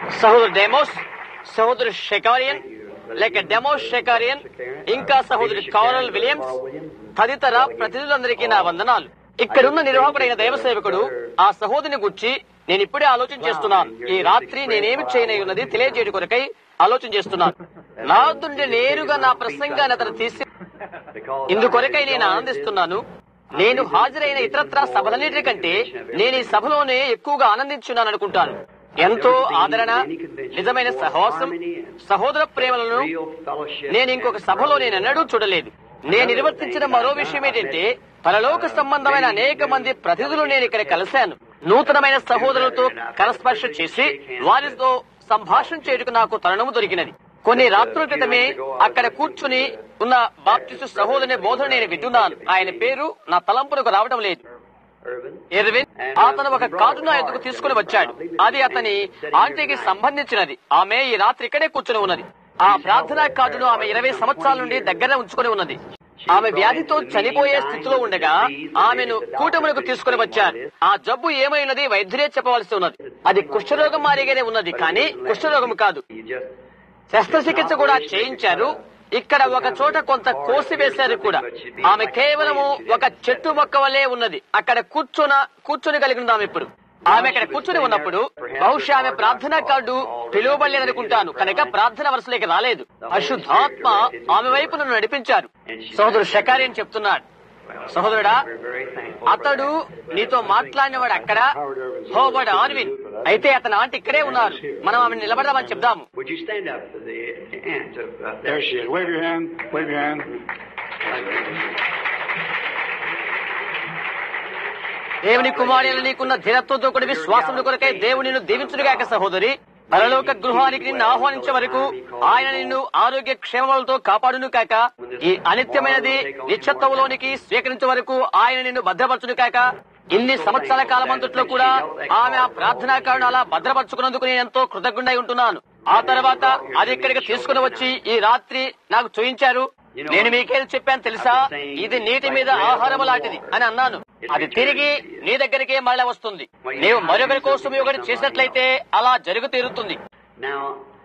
సహోదరు డెమోస్ సహోదరు షెకారియన్ లేక డెమోస్ షెకారియన్ ఇంకా సహోదరు కారల్ విలియమ్స్ తదితర ప్రతినిధులందరికీ నా వందనాలు ఇక్కడున్న నిర్వాహకుడైన దైవ సేవకుడు ఆ సహోదరిని గుర్చి నేను ఇప్పుడే ఆలోచన చేస్తున్నాను ఈ రాత్రి నేనేమి చేయనై ఉన్నది తెలియజేయడం కొరకై ఆలోచన చేస్తున్నాను నా వద్దుండి నేరుగా నా ప్రసంగాన్ని అతను తీసి ఇందుకొరకై నేను ఆనందిస్తున్నాను నేను హాజరైన ఇతరత్ర సభలన్నిటి కంటే నేను ఈ సభలోనే ఎక్కువగా ఆనందించున్నాను అనుకుంటాను ఎంతో ఆదరణ నిజమైన సహవాసం సహోదర ప్రేమలను నేను ఇంకొక సభలో నేను ఎన్నడూ చూడలేదు నేను నిర్వర్తించిన మరో విషయం ఏంటంటే పరలోక సంబంధమైన అనేక మంది ప్రతినిధులు నేను ఇక్కడ కలిశాను నూతనమైన సహోదరులతో కరస్పర్శ చేసి వారితో సంభాషణ చేయడానికి నాకు తరుణము దొరికినది కొన్ని రాత్రుల క్రితమే అక్కడ కూర్చుని ఉన్న బాప్టిస్టు సహోదరుని బోధన నేను వింటున్నాను ఆయన పేరు నా తలంపులకు రావడం లేదు ఎర్విన్ అతను ఒక కార్డు నా ఎద్దుకు తీసుకుని వచ్చాడు అది అతని ఆంటీకి సంబంధించినది ఆమె ఈ రాత్రి ఇక్కడే కూర్చుని ఉన్నది ఆ ప్రార్థనా కార్డును ఆమె ఇరవై సంవత్సరాల నుండి దగ్గర ఉంచుకుని ఉన్నది ఆమె వ్యాధితో చనిపోయే స్థితిలో ఉండగా ఆమెను కూటములకు తీసుకుని వచ్చారు ఆ జబ్బు ఏమైనది వైద్యులే చెప్పవలసి ఉన్నది అది కుష్ఠరోగం మారిగానే ఉన్నది కానీ కుష్ఠరోగం కాదు శస్త్రచికిత్స కూడా చేయించారు ఇక్కడ ఒక చోట కొంత కోసి వేశారు కూడా ఆమె కేవలము ఒక చెట్టు మొక్క వలె ఉన్నది అక్కడ కూర్చున కూర్చుని కలిగి ఉంది ఆమె ఇప్పుడు ఆమె అక్కడ కూర్చుని ఉన్నప్పుడు బహుశా ఆమె ప్రార్థనా కార్డు పిలువబడలేదనుకుంటాను కనుక ప్రార్థన వరుసలోకి రాలేదు అశుద్ధాత్మ ఆమె వైపు నన్ను నడిపించారు సోదరుడు షకారి అని చెప్తున్నాడు సహోదరుడా అతడు నీతో మాట్లాడినవాడు అక్కడ హోబడ్ ఆన్విన్ అయితే అతని ఆంటీ ఇక్కడే ఉన్నారు మనం ఆమె నిలబడదామని చెప్దాము Would you stand up to the aunt of uh, There she is. Wave your hand. Wave your hand. దేవుని కుమారులు నీకున్న ధీరత్వంతో కూడిన విశ్వాసముల కొరకై దేవుని నిన్ను దీవించుడుగాక సహోదరి పరలోక గృహానికి నిన్ను ఆహ్వానించే వరకు ఆయన నిన్ను ఆరోగ్య క్షేమములతో కాపాడును కాక ఈ అనిత్యమైనది నిత్యత్వంలోనికి స్వీకరించే వరకు ఆయన నిన్ను భద్రపరచును కాక ఇన్ని సంవత్సరాల కాలమంతట్లో కూడా ఆమె ఆ ప్రార్థనా కారణం అలా భద్రపరచుకున్నందుకు నేను ఎంతో కృతజ్ఞుడై ఉంటున్నాను ఆ తర్వాత అది ఇక్కడికి తీసుకుని వచ్చి ఈ రాత్రి నాకు చూయించారు నేను మీకేది చెప్పాను తెలుసా ఇది నీటి మీద ఆహారం లాంటిది అని అన్నాను అది తిరిగి నీ దగ్గరికే మళ్ళా వస్తుంది నీవు మరొకరి కోసం ఒకటి చేసినట్లయితే అలా జరుగు తీరుతుంది Now,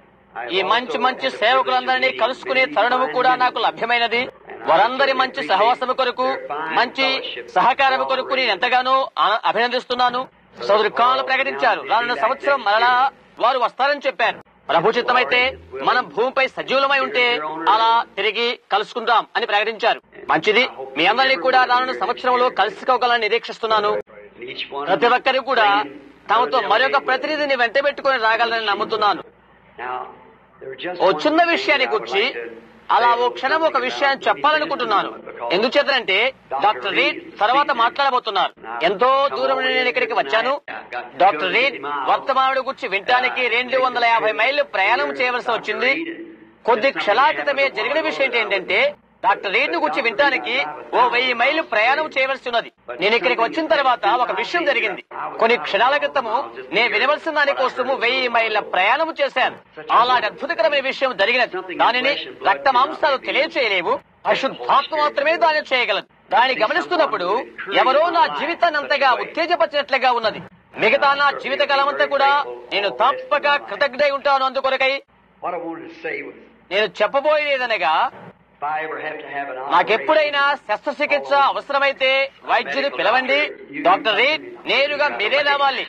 I ఈ మంచి మంచి సేవకులందరినీ కలుసుకునే తరుణము కూడా నాకు లభ్యమైనది వారందరి మంచి సహవాసము కొరకు మంచి సహకారము కొరకు నేను ఎంతగానో ఆ- అభినందిస్తున్నాను సోదరు కాలు ప్రకటించారు రానున్న సంవత్సరం మరలా వారు వస్తారని చెప్పారు ప్రభు చిత్తమైతే మనం భూమిపై సజీవులమై ఉంటే అలా తిరిగి కలుసుకుందాం అని ప్రకటించారు మంచిది మీ అందరినీ కూడా రానున్న సంవత్సరంలో కలుసుకోగలని నిరీక్షిస్తున్నాను each one ప్రతి ఒక్కరు కూడా తమతో మరొక ప్రతినిధిని వెంటబెట్టుకుని రాగలరని నమ్ముతున్నాను Now, there were just oh one చిన్న thing విషయాన్ని I would గురించి like to- అలా ఓ క్షణం ఒక విషయాన్ని చెప్పాలనుకుంటున్నాను ఎందుచేతనంటే డాక్టర్ రీడ్ తర్వాత మాట్లాడబోతున్నారు ఎంతో దూరం నుండి నేను ఇక్కడికి వచ్చాను డాక్టర్ రీడ్ వర్తమానుడు గురించి వినటానికి రెండు వందల యాభై మైళ్ళు ప్రయాణం చేయవలసి వచ్చింది కొద్ది క్షణాతీతమే జరిగిన విషయం ఏంటంటే డాక్టర్ రీడ్ ను గురించి వినటానికి ఓ వెయ్యి మైళ్ళు ప్రయాణం చేయవలసి ఉన్నది నేను ఇక్కడికి వచ్చిన తర్వాత ఒక విషయం జరిగింది కొన్ని క్షణాల క్రితము నేను వినవలసిన దాని కోసము వెయ్యి మైళ్ళ ప్రయాణం చేశాను అలాంటి అద్భుతకరమైన విషయం జరిగినది దానిని రక్త మాంసాలు తెలియచేయలేవు అశుద్ధాత్మ మాత్రమే దాన్ని చేయగలదు దాన్ని గమనిస్తున్నప్పుడు ఎవరో నా జీవితాన్ని అంతగా ఉత్తేజపరిచినట్లుగా ఉన్నది మిగతా నా జీవిత కాలమంతా కూడా నేను తప్పక కృతజ్ఞై ఉంటాను అందుకొరకై What I wanted to say was, నేను చెప్పబోయేదనగా if I ever have to have an నాకెప్పుడైనా శస్త్రచికిత్స అవసరమైతే వైద్యుని పిలవండి డాక్టర్ రీడ్ నేరుగా మీరే రావాలి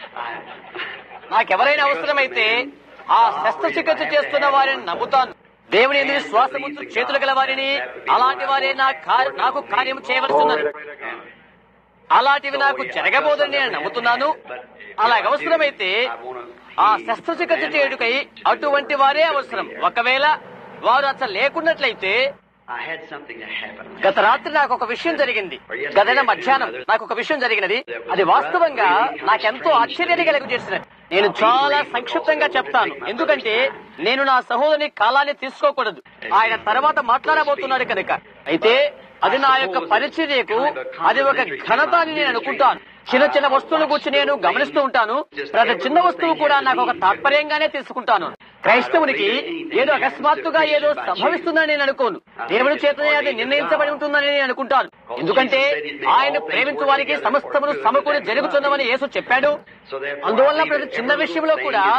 నాకెవరైనా అవసరమైతే ఆ శస్త్రచికిత్స చేస్తున్న వారిని నమ్ముతాను దేవుని ఎందుకు శ్వాసము చేతులు గల వారిని అలాంటి వారే నా కార్య- నాకు కార్యం చేయవలసి ఉన్నది అలాంటివి నాకు జరగబోదని నేను నమ్ముతున్నాను అలాగ అవసరమైతే ఆ శస్త్రచికిత్స చేయుటకై అటువంటి వారే అవసరం ఒకవేళ వారు అసలు లేకున్నట్లయితే I had something that happened. గత రాత్రి నాకు ఒక విషయం జరిగింది గత మధ్యాహ్నం నాకు ఒక విషయం జరిగినది అది వాస్తవంగా నాకెంతో ఆశ్చర్యాన్ని కలుగు చేసినది నేను చాలా సంక్షిప్తంగా చెప్తాను ఎందుకంటే నేను నా సహోదరుని కాలాన్ని తీసుకోకూడదు ఆయన తర్వాత మాట్లాడబోతున్నాడు కనుక అయితే అది నా యొక్క పరిచర్యకు అది ఒక ఘనత అని నేను అనుకుంటాను చిన్న చిన్న వస్తువుల గురించి నేను గమనిస్తూ ఉంటాను ప్రతి చిన్న వస్తువు కూడా నాకు ఒక తాత్పర్యంగానే తీసుకుంటాను క్రైస్తవునికి ఏదో అకస్మాత్తుగా ఏదో సంభవిస్తుందని నేను అనుకోను దేవుడి చేతనే అది నిర్ణయించబడి ఉంటుందని నేను అనుకుంటాను ఎందుకంటే ఆయన ప్రేమించు వారికి సమస్తమును సమకూడి జరుగుతుందని యేసు చెప్పాడు So therefore, అందువల్ల I believe ప్రతి that చిన్న every విషయంలో little కూడా thing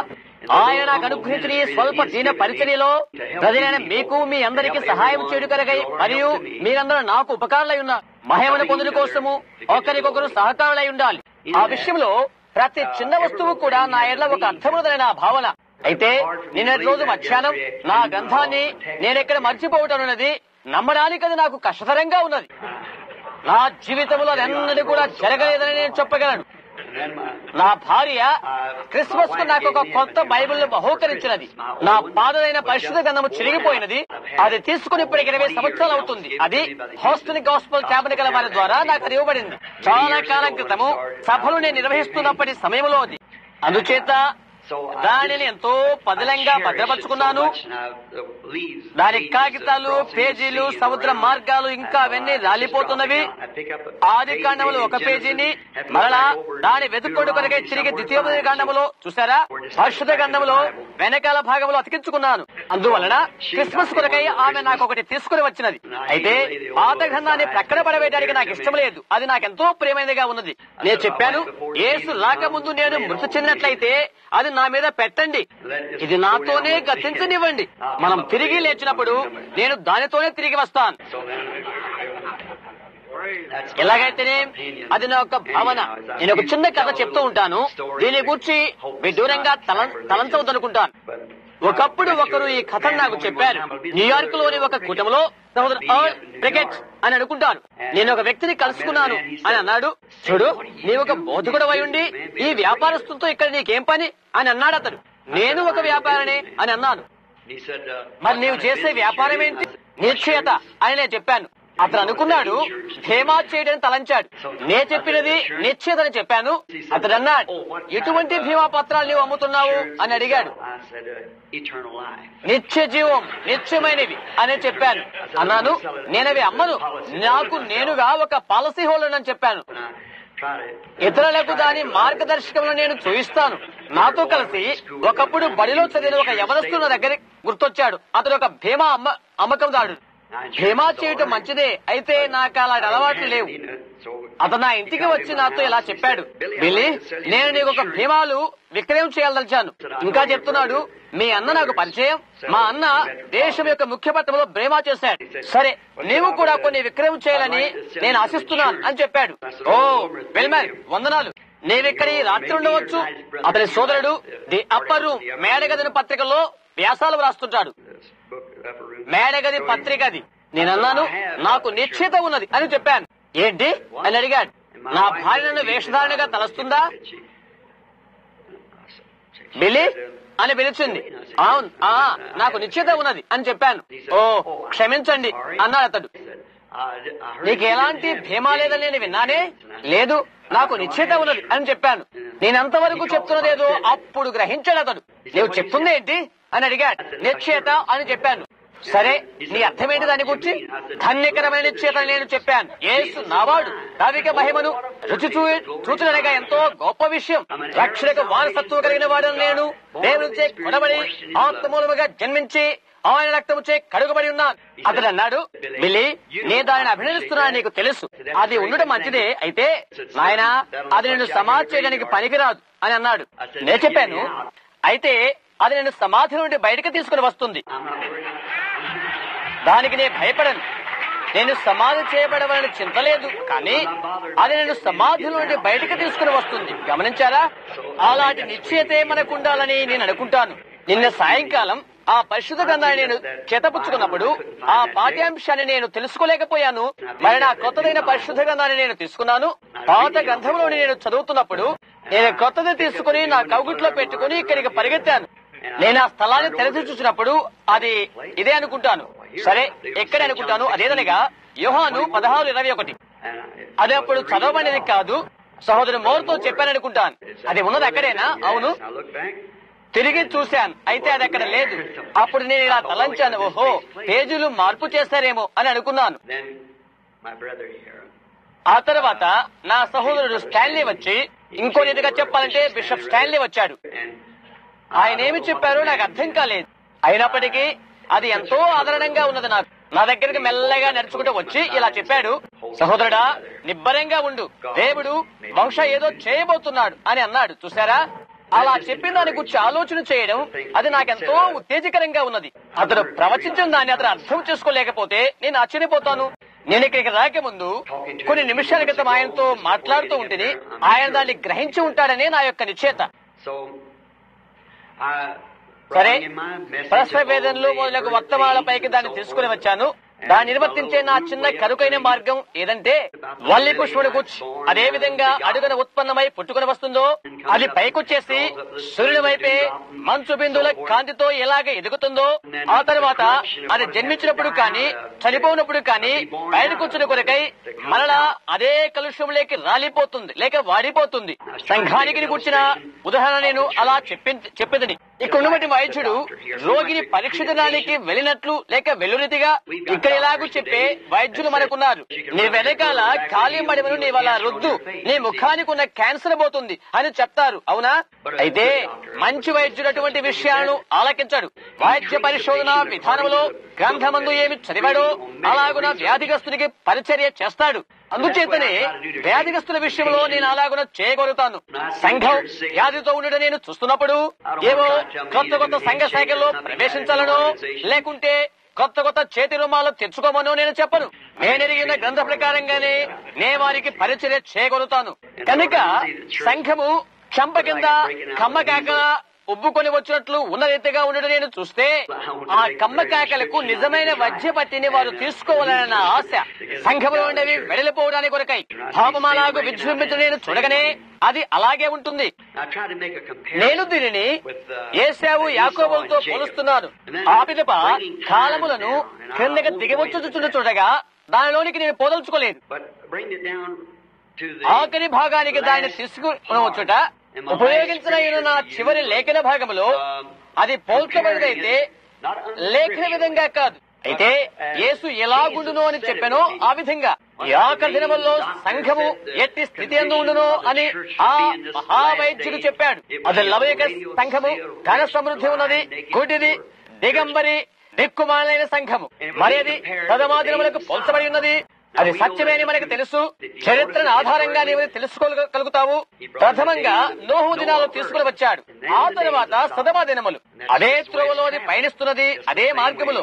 ఆయన నాకు అనుగ్రహించిన ఈ స్వల్ప దీన పరిచర్యలో ప్రజలైన మీకు మీ అందరికీ సహాయం చేయడు కలగై మరియు మీరందరూ నాకు ఉపకారులై ఉన్నారు మహిమను పొందుట కోసము ఒకరికొకరు సహకారులై ఉండాలి ఆ విషయంలో ప్రతి చిన్న వస్తువు కూడా నా ఎడ్ల ఒక అర్థమున్నదైన భావన అయితే నిన్నటి రోజు మధ్యాహ్నం నా గ్రంథాన్ని నేనెక్కడ మర్చిపోవటం ఉన్నది నమ్మడానికి అది నాకు కష్టతరంగా ఉన్నది నా జీవితంలో ఎన్నడూ కూడా జరగలేదని నేను చెప్పగలను And then my, నా భార్య క్రిస్మస్ కు నాకు ఒక కొత్త బైబిల్ బహూకరించినది నా పాదలైన పరిశుద్ధ గ్రంథము చిరిగిపోయినది అది తీసుకుని ఇప్పటికి ఇరవై సంవత్సరాలు అవుతుంది అది హోస్టల్ గాస్పల్ క్యాబినెట్ వారి ద్వారా నాకు అది ఇవ్వబడింది చాలా కాలం క్రితము సభలు నేను నిర్వహిస్తున్నప్పటి సమయంలో అది అందుచేత so I దానిని just- ఎంతో పదిలంగా I cherish it so భద్రపరుచుకున్నాను much, and I- the leaves- దాని leaves, కాగితాలు uh, crossing the పేజీలు sea and సముద్ర around. మార్గాలు ఇంకా And, అవన్నీ uh, just రాలిపోతున్నవి dropping out. I pick up a ఆది page, కాండములో maybe ఒక in పేజీని Genesis, have to మరలా look back over దాని to వెతుక్కోడు కొరకే Deuteronomy తిరిగి somewhere ద్వితీయోపదేశ find. కాండములో చూసారా పరిశుద్ధ గ్రంథములో వెనకాల భాగంలో అతికించుకున్నాను అందువలన క్రిస్మస్ కొరకై ఆమె నాకు ఒకటి తీసుకుని వచ్చినది అయితే పాత గ్రంథాన్ని ప్రక్కన పడవేయడానికి నాకు ఇష్టం లేదు అది నాకెంతో ప్రియమైనదిగా ఉన్నది నేను చెప్పాను యేసు రాకముందు నేను మృతి చెందినట్లయితే అది నా మీద పెట్టండి ఇది నాతోనే గతించనివ్వండి మనం తిరిగి లేచినప్పుడు నేను దానితోనే తిరిగి వస్తాను So then, that's my ఎలాగైతేనే opinion. అది నా యొక్క భావన నేను ఒక చిన్న కథ చెప్తూ ఉంటాను దీని గురించి విదూరంగా తల తలంచవద్దనుకుంటాను But ఒకప్పుడు ఒకరు ఈ కథను నాకు చెప్పారు న్యూయార్క్ లోని ఒక కూటమిలో సహోదరు ఆల్ బ్రిగెట్ అని అనుకుంటాను నేను ఒక వ్యక్తిని కలుసుకున్నాను అని అన్నాడు చూడు నీవు ఒక బోధకుడు ఉండి ఈ వ్యాపారస్తులతో ఇక్కడ నీకేం పని అని అన్నాడు అతడు నేను ఒక వ్యాపారనే అని అన్నాను he said, uh, మరి నీవు చేసే వ్యాపారం ఏంటి నిశ్చయత అని నేను చెప్పాను అతను అనుకున్నాడు ధేమా చేయడం తలంచాడు నే చెప్పినది నిశ్చయత అని చెప్పాను అతడు అన్నాడు ఎటువంటి భీమా పత్రాలు నీవు అమ్ముతున్నావు అని అడిగాడు I said, uh, eternal life. నిత్య జీవం నిత్యమైనవి అని చెప్పాను అన్నాను నేనవి అమ్మను నాకు నేనుగా ఒక పాలసీ హోల్డర్ అని చెప్పాను And I try to ఇతరులకు దాని మార్గదర్శకంలో నేను చూయిస్తాను నాతో కలిసి ఒకప్పుడు బడిలో చదివిన ఒక యవనస్తుడు నా దగ్గర గుర్తొచ్చాడు అతడు ఒక భీమా అమ్మ అమ్మకందాడు భీమా చేయటం మంచిదే అయితే నాకు అలాంటి అలవాట్లు లేవు అతను నా ఇంటికి వచ్చి నాతో ఇలా చెప్పాడు బిల్లి నేను నీకు ఒక భీమాలు విక్రయం చేయదలిచాను ఇంకా చెప్తున్నాడు మీ అన్న నాకు పరిచయం మా అన్న దేశం యొక్క ముఖ్య పట్టణంలో భీమా చేశాడు సరే నీవు కూడా కొన్ని విక్రయం చేయాలని నేను ఆశిస్తున్నాను అని చెప్పాడు ఓ వెల్మర్ వందనాలు నీవిక్కడ ఈ రాత్రి ఉండవచ్చు అతని సోదరుడు ది అప్పర్ రూమ్ మేడగదిన పత్రికలో వ్యాసాలు వ్రాస్తుంటాడు this book, Upper Room. మేడగది పత్రికది నేనన్నాను నాకు నిశ్చిత ఉన్నది అని చెప్పాను ఏంటి అని అడిగాడు నా భార్య నన్ను వేషధారణగా తలస్తుందా బిల్లి అని పిలిచింది అవును ఆ నాకు నిశ్చిత ఉన్నది అని చెప్పాను ఓ క్షమించండి అన్నాడు అతడు I, I heard నీకు ఎలాంటి భీమా లేదని నేను విన్నానే లేదు నాకు నిశ్చిత ఉన్నది అని చెప్పాను నేనంతవరకు చెప్తున్నదేదో అప్పుడు గ్రహించాడు అతడు నువ్వు చెప్తుంది ఏంటి అని అడిగాడు నిశ్చేత అని చెప్పాను సరే నీ అర్థమేంటి దాని గురించి ధన్యకరమైన నిశ్చేత అని నేను చెప్పాను ఏసు నావాడు దైవిక మహిమను రుచి చూ చూచడనగా ఎంతో గొప్ప విషయం రక్షణకు వారసత్వం కలిగిన వాడని నేను దేవునిచే కొనబడి ఆత్మూలముగా జన్మించి ఆయన రక్తముచే కడుగబడి ఉన్నాను అతడు అన్నాడు బిల్లి నీ దానిని అభినందిస్తున్నా నీకు తెలుసు అది ఉండడం మంచిదే అయితే నాయన అది నేను సమాధి చేయడానికి పనికిరాదు అని అన్నాడు నేను చెప్పాను అయితే అది నేను సమాధి నుండి బయటకు తీసుకుని వస్తుంది I'm not worried. దానికి నేను భయపడను నేను సమాధి చేయబడవలని చింత లేదు కానీ అది నేను సమాధి నుండి బయటకు తీసుకుని వస్తుంది గమనించారా అలాంటి నిశ్చయతే మనకు ఉండాలని నేను అనుకుంటాను నిన్న సాయంకాలం ఆ పరిశుద్ధ గ్రంథాన్ని నేను చేతపుచ్చుకున్నప్పుడు ఆ పాఠ్యాంశాన్ని నేను తెలుసుకోలేకపోయాను మరి నా కొత్తదైన పరిశుద్ధ గ్రంథాన్ని నేను తీసుకున్నాను పాత గ్రంథంలోని నేను చదువుతున్నప్పుడు నేను కొత్తది తీసుకుని నా కౌగుట్లో పెట్టుకుని ఇక్కడికి పరిగెత్తాను నేను ఆ స్థలాన్ని తెరచి చూసినప్పుడు అది ఇదే అనుకుంటాను సరే ఎక్కడ అనుకుంటాను అదేదనగా యోహాను పదహారు ఇరవై ఒకటి And I, అది అప్పుడు చదవమనేది కాదు సహోదరు మోరుతో చెప్పాననుకుంటాను అది ఉన్నది అక్కడేనా అవును I look back. తిరిగి చూశాను అయితే అది అక్కడ లేదు అప్పుడు నేను ఇలా తలంచాను ఓహో పేజీలు మార్పు చేస్తారేమో అని అనుకున్నాను Then my brother here. ఆ తర్వాత నా సహోదరుడు స్టాన్లీ వచ్చి ఇంకో రీతిగా చెప్పాలంటే బిషప్ స్టాన్లీ వచ్చాడు And ఆయన ఏమి చెప్పారో నాకు అర్థం కాలేదు అయినప్పటికీ అది ఎంతో ఆదరణంగా ఉన్నది నాకు నా దగ్గరికి మెల్లగా నడుచుకుంటూ వచ్చి ఇలా చెప్పాడు సహోదరుడా నిబ్బరంగా ఉండు దేవుడు బహుశా ఏదో చేయబోతున్నాడు అని అన్నాడు చూసారా అలా చెప్పిన దాని గురించి ఆలోచన చేయడం అది నాకెంతో ఉత్తేజకరంగా ఉన్నది అతడు ప్రవచించిన దాన్ని అతను అర్థం చేసుకోలేకపోతే నేను ఆశ్చర్యపోతాను నేను ఇక్కడికి రాకముందు కొన్ని నిమిషాల క్రితం ఆయనతో మాట్లాడుతూ ఉంటేనే ఆయన దాన్ని గ్రహించి ఉంటాడనే నా యొక్క నిశ్చేత So, I సరే brought in my message పరస్పర of వేదనలు all మొదలగు things, వర్తమానాలపైకి దాన్ని so తీసుకుని forth. వచ్చాను దాన్ని నిర్వర్తించే నా చిన్న కరుకైన మార్గం ఏదంటే వల్లి పుష్పుడు గుచ్చు అదే విధంగా అడుగున ఉత్పన్నమై పుట్టుకుని వస్తుందో అది పైకొచ్చేసి సూర్యుని వైపే మంచు బిందువుల కాంతితో ఎలాగ ఎదుగుతుందో ఆ తర్వాత అది జన్మించినప్పుడు కానీ చనిపోయినప్పుడు కానీ బయటకొచ్చిన కొరకై మరలా అదే కలుషంలోకి రాలిపోతుంది లేక వాడిపోతుంది సంఘానికి కూర్చిన ఉదాహరణ నేను అలా చెప్పి చెప్పేదని ఇక్కడ ఉన్నటువంటి వైద్యుడు రోగిని పరీక్షించడానికి వెళ్ళినట్లు లేక వెల్లునితిగా ఇక్కడ ఎలాగూ చెప్పే వైద్యులు మనకున్నారు నీ వెనకాల ఖాళీ మడిమను నీ వాళ్ళ రుద్దు నీ ముఖానికి ఉన్న క్యాన్సర్ పోతుంది అని చెప్తారు అవునా అయితే మంచి వైద్యుడు అటువంటి విషయాలను ఆలకించాడు వైద్య పరిశోధన విధానంలో గ్రంథమందు ఏమి చదివాడో అలాగున వ్యాధిగ్రస్తునికి పరిచర్య చేస్తాడు అందుచేతనే వ్యాధిగ్రస్తుల విషయంలో నేను అలాగున చేయగలుగుతాను సంఘం వ్యాధితో ఉండడం నేను చూస్తున్నప్పుడు ఏవో కొత్త కొత్త సంఘ శాఖల్లో ప్రవేశించాలనో లేకుంటే కొత్త కొత్త చేతి రుమాలు తెచ్చుకోమనో నేను చెప్పను నేనెరిగిన గ్రంథ ప్రకారంగానే నే వారికి పరిచర్య చేయగలుగుతాను కనుక సంఘము చంప కింద కమ్మ కాకల ఉబ్బుకొని వచ్చినట్లు ఉన్న రీతిగా ఉండడం నేను చూస్తే ఆ కమ్మ కాకలకు నిజమైన వజ్య పట్టిని వారు తీసుకోవాలన్న ఆశ సంఘంలో ఉండేవి వెడలిపోవడానికి కొరకై భావమాలాగు విజృంభించడం నేను చూడగానే అది అలాగే ఉంటుంది I tried to make a comparison. నేను దీనిని ఏసావు యాకోబులతో పోలుస్తున్నాను ఆ పిదప కాలములను క్రిందకి దిగవచ్చుచున్న చూడగా దానిలోనికి నేను పోదలుచుకోలేదు But bring it down to the ఆఖరి భాగానికి దాన్ని తీసుకునవచ్చుట ఉపయోగించిన ఈయన నా చివరి లేఖన భాగంలో అది పోల్చబడినదైతే లేఖన విధంగా కాదు అయితే యేసు ఎలాగుండునో అని చెప్పానో ఆ విధంగా ఈ ఆఖరి దినముల్లో సంఘము ఎట్టి స్థితి ఎందు ఉండునో అని ఆ మహావైద్యుడు చెప్పాడు అది లవయక సంఘము ఘన సమృద్ధి ఉన్నది గుడిది దిగంబరి దిక్కుమాలైన సంఘము మరి అది పదమాదినములకు పోల్చబడి ఉన్నది అది సత్యమే అని మనకు తెలుసు చరిత్రను ఆధారంగా నీవు తెలుసుకోగలుగుతావు ప్రథమంగా నోహు దినాలు తీసుకుని వచ్చాడు ఆ తర్వాత సదమా దినములు అదే త్రోవలో అది పయనిస్తున్నది అదే మార్గములో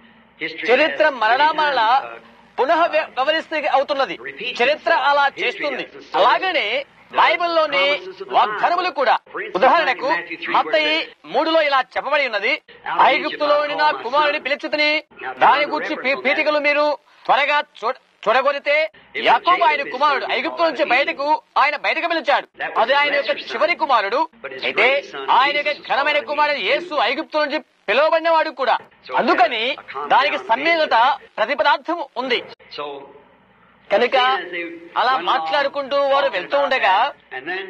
చరిత్ర మరలా మరలా పునః వ్య- వ్యవహరిస్తే అవుతున్నది చరిత్ర అలా చేస్తుంది అలాగనే బైబిల్లోని వాగ్దానములు కూడా ఉదాహరణకు మత్తయి మూడులో ఇలా చెప్పబడి ఉన్నది ఐగుప్తులోని నా కుమారుని పిలిచితిని దాని గురించి పీ- పీఠికలు మీరు త్వరగా చూ- చూడగొరితే యాకోబు ఆయన కుమారుడు ఐగుప్తు నుంచి బయటకు ఆయన బయటకు పిలిచాడు అది ఆయన యొక్క చివరి కుమారుడు అయితే ఆయన యొక్క ఘనమైన కుమారుడు యేసు ఐగుప్తు నుంచి పిలువబడిన వాడు కూడా అందుకని దానికి సమ్మేళత ప్రతిపదార్థం ఉంది So, కనుక seeing as they అలా went మాట్లాడుకుంటూ along వారు talking వెళ్తూ about ఉండగా that, and then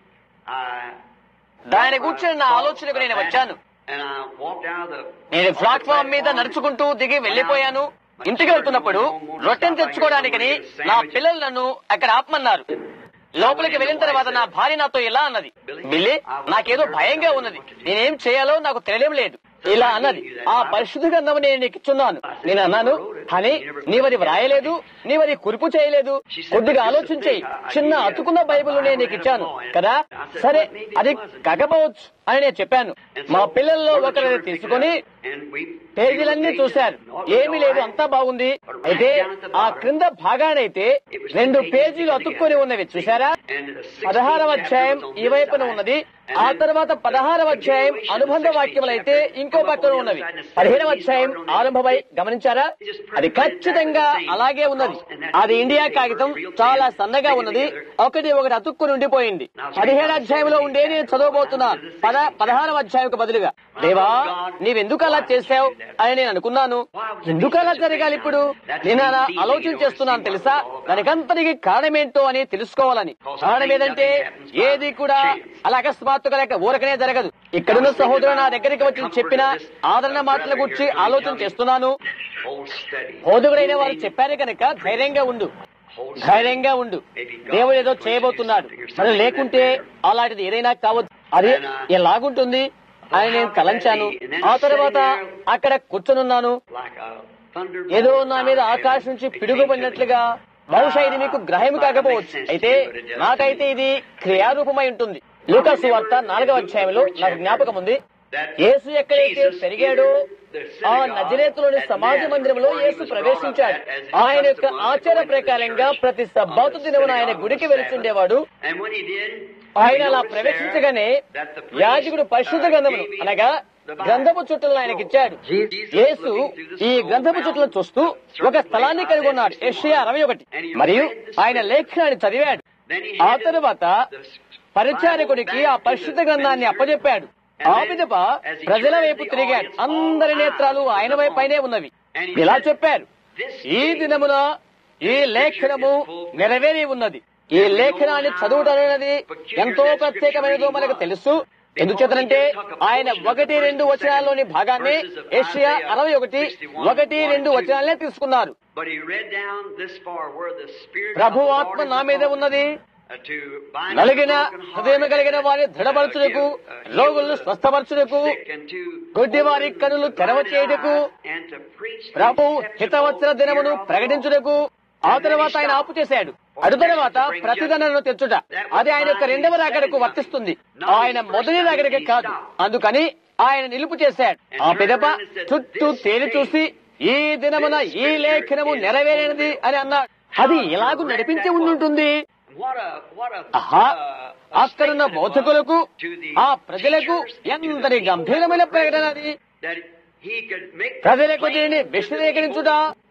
I దాని గురించి నా ఆలోచనకు నేను వచ్చాను and I walked out of the నేను ప్లాట్ఫామ్ మీద నడుచుకుంటూ దిగి వెళ్లిపోయాను ఇంటికి వెళ్తున్నప్పుడు రొట్టెను తెచ్చుకోవడానికని నా పిల్లలు నన్ను అక్కడ ఆపమన్నారు లోపలికి వెళ్ళిన తర్వాత నా భార్య నాతో ఇలా అన్నది బిల్లి నాకేదో భయంగా ఉన్నది నేనేం చేయాలో నాకు తెలియడం లేదు ఇలా అన్నది ఆ పరిశుద్ధ గ్రంథం నేను నీకు ఇచ్చున్నాను నేను అన్నాను కానీ నీవది వ్రాయలేదు నీవది కురుపు చేయలేదు కొద్దిగా ఆలోచించేయి చిన్న అతుకున్న బైబిల్ నేను నీకు ఇచ్చాను కదా సరే అది కాకపోవచ్చు అని నేను చెప్పాను మా పిల్లల్లో ఒకరిని తీసుకొని and we పేజీలన్నీ చూశారు ఏమీ లేదు అంతా బాగుంది అయితే ఆ క్రింద భాగానైతే రెండు పేజీలు అతుక్కొని ఉన్నవి చూశారా and the 16th పదహారవ అధ్యాయం chapter was on ఈ this వైపున side. ఉన్నది And ఆ then తర్వాత పదహారవ అధ్యాయం అనుబంధ వాక్యములైతే ఇంకో పక్కన ఉన్నవి పదిహేనవ అధ్యాయం ఆరంభమై గమనించారా అది ఖచ్చితంగా అలాగే ఉన్నది అది ఇండియా కాగితం చాలా సన్నగా ఉన్నది ఒకటి ఒకటి అతుక్కుని ఉండిపోయింది పదిహేడు అధ్యాయంలో ఉండే నేను చదవబోతున్నాను పద పదహారవ అధ్యాయంకు బదులుగా దేవా నీవెందుకు అలా చేశావు అని నేను అనుకున్నాను ఎందుకు అలా జరగాలి ఇప్పుడు నేను అలా ఆలోచన చేస్తున్నాను తెలుసా దానికంతటికి కారణమేంటో అని తెలుసుకోవాలని కారణం ఏదంటే ఏది కూడా అలా అకస్మాత్తుగా లేక ఊరకనే జరగదు ఇక్కడున్న సహోదరుడు నా దగ్గరికి వచ్చి చెప్పిన ఆదరణ మాటల గురించి ఆలోచన చేస్తున్నాను Hold steady. బోధకుడైన వారు చెప్పారు కనుక ధైర్యంగా ఉండు Hold ధైర్యంగా ఉండు దేవుడు ఏదో చేయబోతున్నాడు మరి లేకుంటే అలాంటిది ఏదైనా కావచ్చు అది ఎలాగుంటుంది అని నేను తలంచాను ఆ తర్వాత అక్కడ కూర్చొనున్నాను like a thunder. ఏదో నా మీద ఆకాశం నుంచి పిడుగుపడినట్లుగా బహుశా ఇది మీకు గ్రహం కాకపోవచ్చు అయితే నాకైతే ఇది క్రియారూపమై ఉంటుంది లూకాసు వార్త నాలుగవ అధ్యాయంలో నాకు జ్ఞాపకం ఉంది యేసు ఎక్కడైతే పెరిగాడో ఆ నజరేతులోని సమాజ మందిరంలో యేసు ప్రవేశించాడు ఆయన యొక్క ఆచార ప్రకారంగా ప్రతి సబ్బాతు దినమున ఆయన గుడికి వెళ్తుండేవాడు ఆయన అలా ప్రవేశించగానే యాజకుడు పరిశుద్ధ గ్రంథమును అనగా గ్రంథపు చుట్టలను ఆయనకిచ్చాడు యేసు ఈ గ్రంథపు చుట్టలను చూస్తూ ఒక స్థలాన్ని కనుగొన్నాడు ఏషియా అరవై ఒకటి మరియు ఆయన లేఖనాన్ని చదివాడు ఆ తరువాత పరిచారకుడికి ఆ పరిశుద్ధ గ్రంథాన్ని అప్పజెప్పాడు ఆ విధప ప్రజల వైపు తిరిగాడు అందరి నేత్రాలు ఆయన వైపైనే ఉన్నవి ఇలా చెప్పారు ఈ దినమున ఈ లేఖనము నెరవేరి ఉన్నది ఈ లేఖనాన్ని చదువుటం అనేది ఎంతో ప్రత్యేకమైనదో మనకు తెలుసు ఎందుచేతనంటే ఆయన ఒకటి రెండు వచనాల్లోని భాగాన్ని ఏషియా అరవై ఒకటి ఒకటి రెండు వచనాలనే తీసుకున్నారు ప్రభు ఆత్మ నా మీద ఉన్నది నలిగిన హృదయం కలిగిన వారి దృఢపరచుటకు రోగులను స్వస్థపరచుటకు గుడ్డి వారి కనులు తెరవ చేయుటకు ప్రభు హితవత్సర దినమును ప్రకటించుటకు ఆ తర్వాత ఆయన ఆపు చేశాడు అడు తర్వాత ప్రతిదండనను తెచ్చుట అది ఆయన యొక్క రెండవ రాకడకు వర్తిస్తుంది ఆయన మొదటి రాకడకి కాదు అందుకని ఆయన నిలుపు చేశాడు ఆ పిదప చుట్టూ తేలి చూసి ఈ దినమున ఈ లేఖనము నెరవేరినది అని అన్నాడు అది ఎలాగూ నడిపించి ఉండుంటుంది ఆహా అక్కడున్న బౌద్ధకులకు ఆ ప్రజలకు ఎంతటి గంభీరమైన ప్రకటన అది ప్రజలకు దీనిని విశదీకరించుట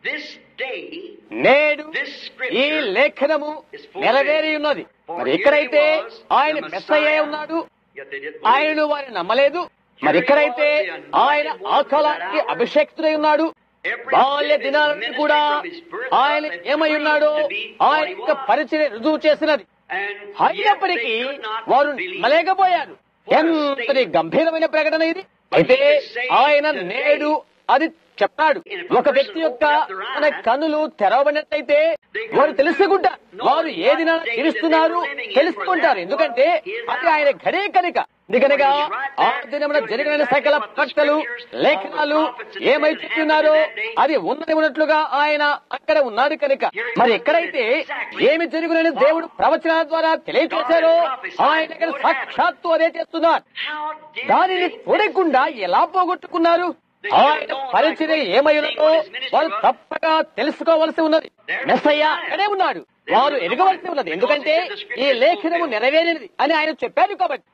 నేడు ఈ లేఖనము నెరవేరి ఉన్నది మరి ఎక్కడైతే ఆయన మెస్సయ్య ఉన్నాడు ఆయనను వారిని నమ్మలేదు మరి ఎక్కడైతే ఆయన ఆ కాలానికి అభిషేక్తుడై ఉన్నాడు బాల్య దినాలను కూడా ఆయన ఏమై ఉన్నాడో ఆయన యొక్క పరిచయం రుజువు చేసినది అయినప్పటికీ వారు నమ్మలేకపోయారు ఎంతటి గంభీరమైన ప్రకటన ఇది అయితే ఆయన నేడు అది చెప్పాడు ఒక వ్యక్తి యొక్క తన కన్నులు తెరవబడినట్లయితే వారు తెలుసుకుంటారు వారు ఏ దిన జీవిస్తున్నారు తెలుసుకుంటారు ఎందుకంటే అది ఆయన గడే కనుక ఎందుకనగా ఆ దినమున జరిగిన సకల ప్రకటనలు లేఖనాలు ఏమై చెప్తున్నారో అది ఉన్నది ఉన్నట్లుగా ఆయన అక్కడ ఉన్నాడు కనుక మరి ఎక్కడైతే ఏమి జరుగునని దేవుడు ప్రవచనాల ద్వారా తెలియచేశారో ఆయన దగ్గర సాక్షాత్తు అదే చేస్తున్నారు దానిని చూడకుండా ఎలా పోగొట్టుకున్నారు ఆయన పరిచయం ఏమైనదో వారు తప్పక తెలుసుకోవలసి ఉన్నది మెస్సయ్య అక్కడే ఉన్నాడు వారు ఎరగవలసి ఉన్నది ఎందుకంటే ఈ లేఖనము నెరవేరినది అని ఆయన చెప్పారు కాబట్టి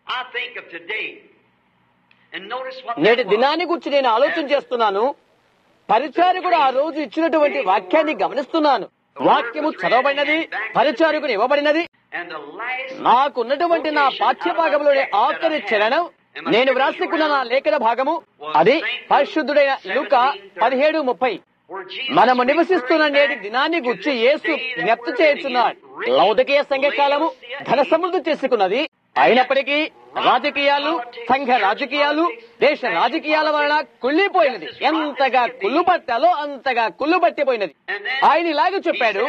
నేటి దినాన్ని గురించి నేను ఆలోచన చేస్తున్నాను పరిచారకుడు ఆ రోజు ఇచ్చినటువంటి వాక్యాన్ని గమనిస్తున్నాను వాక్యము చదవబడినది పరిచారకుడు ఇవ్వబడినది నాకున్నటువంటి నా పాఠ్య భాగంలోని ఆఖరి చరణం నేను వ్రాసుకున్న నా లేఖన భాగము అది పరిశుద్ధుడైన లుక పదిహేడు ముప్పై మనము నివసిస్తున్న నేటి దినాన్ని గుర్చి యేసు జ్ఞప్తి చేస్తున్నాడు లౌదకీయ సంఘకాలము ధన సమృద్ధి చేసుకున్నది అయినప్పటికీ రాజకీయాలు సంఘ రాజకీయాలు దేశ రాజకీయాల వలన కుళ్ళిపోయినది ఎంతగా కుళ్ళు పట్టాలో అంతగా కుళ్ళు పట్టిపోయినది ఆయన ఇలాగే చెప్పాడు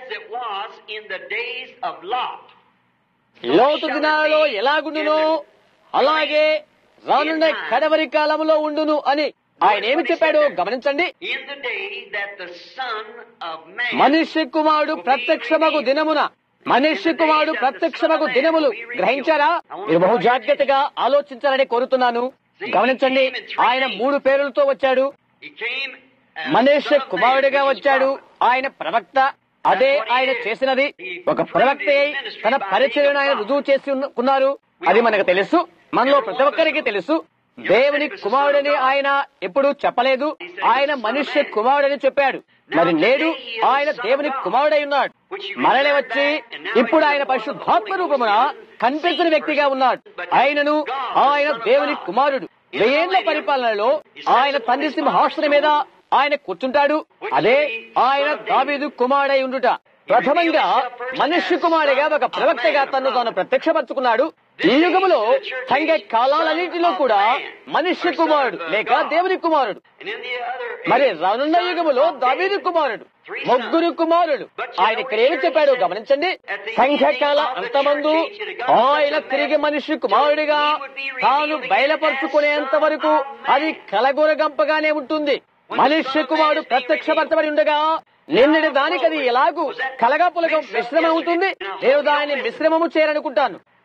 లోతు దినాలలో ఎలాగుండునో అలాగే రానున్న కడవరి కాలంలో ఉండును అని ఆయన ఏమి చెప్పాడు గమనించండి మనుష్య కుమారుడు ప్రత్యక్షమగు దినమున మనుష్య కుమారుడు ప్రత్యక్షమగు దినములు గ్రహించారా మీరు బహు జాగ్రత్తగా ఆలోచించాలని కోరుతున్నాను గమనించండి ఆయన మూడు పేర్లతో వచ్చాడు మనుష్య కుమారుడిగా వచ్చాడు ఆయన ప్రవక్త అదే ఆయన చేసినది ఒక ప్రవక్త తన పరిచయం ఆయన రుజువు చేసి ఉన్నారు అది మనకు తెలుసు మనలో ప్రతి ఒక్కరికి తెలుసు దేవుని కుమారుడని ఆయన ఎప్పుడు చెప్పలేదు ఆయన మనుష్య కుమారుడని చెప్పాడు మరి నేడు ఆయన దేవుని కుమారుడై ఉన్నాడు మరలే వచ్చి ఇప్పుడు ఆయన పరిశుద్ధాత్మ రూపమున కనిపించిన వ్యక్తిగా ఉన్నాడు ఆయనను ఆయన దేవుని కుమారుడు వెయ్యేళ్ల పరిపాలనలో ఆయన తండ్రి సింహాసనం మీద ఆయన కూర్చుంటాడు అదే ఆయన దావీదు కుమారుడై ఉండుట ప్రథమంగా మనుష్య కుమారుడిగా ఒక ప్రవక్తగా తను తాను ప్రత్యక్షపరుచుకున్నాడు ఈ యుగములో సంఘ కాలాలన్నింటిలో కూడా మనుష్య కుమారుడు లేక దేవుని కుమారుడు మరి రానున్న యుగములో దావీదు కుమారుడు ముగ్గురు కుమారుడు ఆయన ఇక్కడ ఏమి చెప్పాడు గమనించండి సంఘకాల అంతమందు ఆయన తిరిగి మనిషి కుమారుడిగా తాను బయలుపరుచుకునేంత వరకు అది కలగూరగంపగానే ఉంటుంది మనుష్య కుమారుడు ప్రత్యక్షపరచబడి ఉండగా నిన్నటి దానికి అది ఎలాగూ కలగాపులగం మిశ్రమం అవుతుంది నేను దానిని మిశ్రమము చేయాలనుకుంటాను